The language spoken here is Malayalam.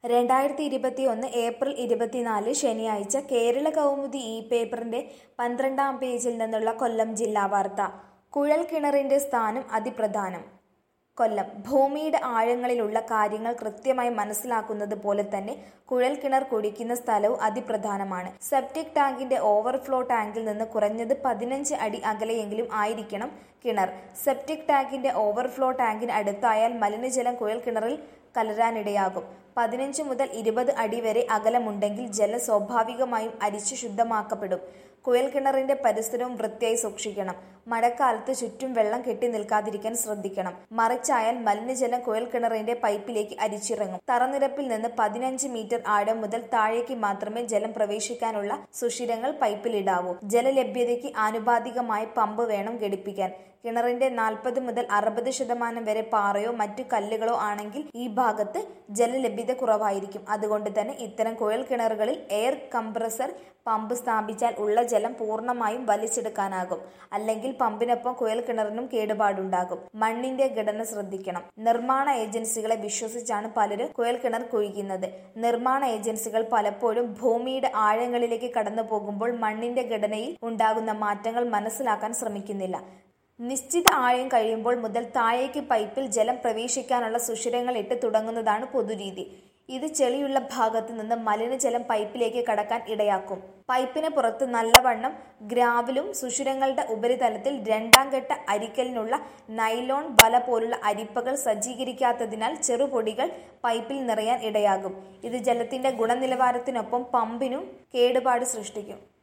രണ്ടായിരത്തി ഇരുപത്തിയൊന്ന് ഏപ്രിൽ ഇരുപത്തിനാല് ശനിയാഴ്ച കേരള കൗമുദി ഇ പേപ്പറിന്റെ പന്ത്രണ്ടാം പേജിൽ നിന്നുള്ള കൊല്ലം ജില്ലാ വാർത്ത കുഴൽ കിണറിന്റെ സ്ഥാനം അതിപ്രധാനം കൊല്ലം ഭൂമിയുടെ ആഴങ്ങളിലുള്ള കാര്യങ്ങൾ കൃത്യമായി മനസ്സിലാക്കുന്നത് പോലെ തന്നെ കുഴൽ കിണർ കുടിക്കുന്ന സ്ഥലവും അതിപ്രധാനമാണ് സെപ്റ്റിക് ടാങ്കിന്റെ ഓവർഫ്ലോ ടാങ്കിൽ നിന്ന് കുറഞ്ഞത് പതിനഞ്ച് അടി അകലെയെങ്കിലും ആയിരിക്കണം കിണർ സെപ്റ്റിക് ടാങ്കിന്റെ ഓവർഫ്ലോ ടാങ്കിന് അടുത്തായാൽ മലിനജലം കുഴൽ കിണറിൽ കലരാനിടയാകും പതിനഞ്ച് മുതൽ ഇരുപത് അടി വരെ അകലമുണ്ടെങ്കിൽ ജലം സ്വാഭാവികമായും അരിച്ച് ശുദ്ധമാക്കപ്പെടും കുഴൽ കിണറിന്റെ പരിസരവും വൃത്തിയായി സൂക്ഷിക്കണം മഴക്കാലത്ത് ചുറ്റും വെള്ളം കെട്ടി നിൽക്കാതിരിക്കാൻ ശ്രദ്ധിക്കണം മറിച്ചായാൽ മലിനജലം കുഴൽ കിണറിന്റെ പൈപ്പിലേക്ക് അരിച്ചിറങ്ങും തറനിരപ്പിൽ നിന്ന് പതിനഞ്ച് മീറ്റർ ആഴം മുതൽ താഴേക്ക് മാത്രമേ ജലം പ്രവേശിക്കാനുള്ള സുഷിരങ്ങൾ പൈപ്പിലിടാവൂ ജലലഭ്യതയ്ക്ക് ആനുപാതികമായ പമ്പ് വേണം ഘടിപ്പിക്കാൻ കിണറിന്റെ നാൽപ്പത് മുതൽ അറുപത് ശതമാനം വരെ പാറയോ മറ്റു കല്ലുകളോ ആണെങ്കിൽ ഈ ഭാഗത്ത് ജലലഭ്യത കുറവായിരിക്കും അതുകൊണ്ട് തന്നെ ഇത്തരം കുഴൽ കിണറുകളിൽ എയർ കംപ്രസർ പമ്പ് സ്ഥാപിച്ചാൽ ഉള്ള ജലം പൂർണ്ണമായും വലിച്ചെടുക്കാനാകും അല്ലെങ്കിൽ പമ്പിനൊപ്പം കുഴൽ കിണറിനും കേടുപാടുണ്ടാകും മണ്ണിന്റെ ഘടന ശ്രദ്ധിക്കണം നിർമ്മാണ ഏജൻസികളെ വിശ്വസിച്ചാണ് പലരും കുഴൽ കിണർ കുഴിക്കുന്നത് നിർമ്മാണ ഏജൻസികൾ പലപ്പോഴും ഭൂമിയുടെ ആഴങ്ങളിലേക്ക് കടന്നു പോകുമ്പോൾ മണ്ണിന്റെ ഘടനയിൽ ഉണ്ടാകുന്ന മാറ്റങ്ങൾ മനസ്സിലാക്കാൻ ശ്രമിക്കുന്നില്ല നിശ്ചിത ആഴം കഴിയുമ്പോൾ മുതൽ താഴേക്ക് പൈപ്പിൽ ജലം പ്രവേശിക്കാനുള്ള സുഷിരങ്ങൾ ഇട്ട് തുടങ്ങുന്നതാണ് പൊതുരീതി ഇത് ചെളിയുള്ള ഭാഗത്ത് നിന്ന് മലിനജലം പൈപ്പിലേക്ക് കടക്കാൻ ഇടയാക്കും പൈപ്പിന് പുറത്ത് നല്ലവണ്ണം ഗ്രാവലും സുഷിരങ്ങളുടെ ഉപരിതലത്തിൽ രണ്ടാം ഘട്ട അരിക്കലിനുള്ള നൈലോൺ വല പോലുള്ള അരിപ്പകൾ സജ്ജീകരിക്കാത്തതിനാൽ ചെറുപൊടികൾ പൈപ്പിൽ നിറയാൻ ഇടയാകും ഇത് ജലത്തിന്റെ ഗുണനിലവാരത്തിനൊപ്പം പമ്പിനും കേടുപാട് സൃഷ്ടിക്കും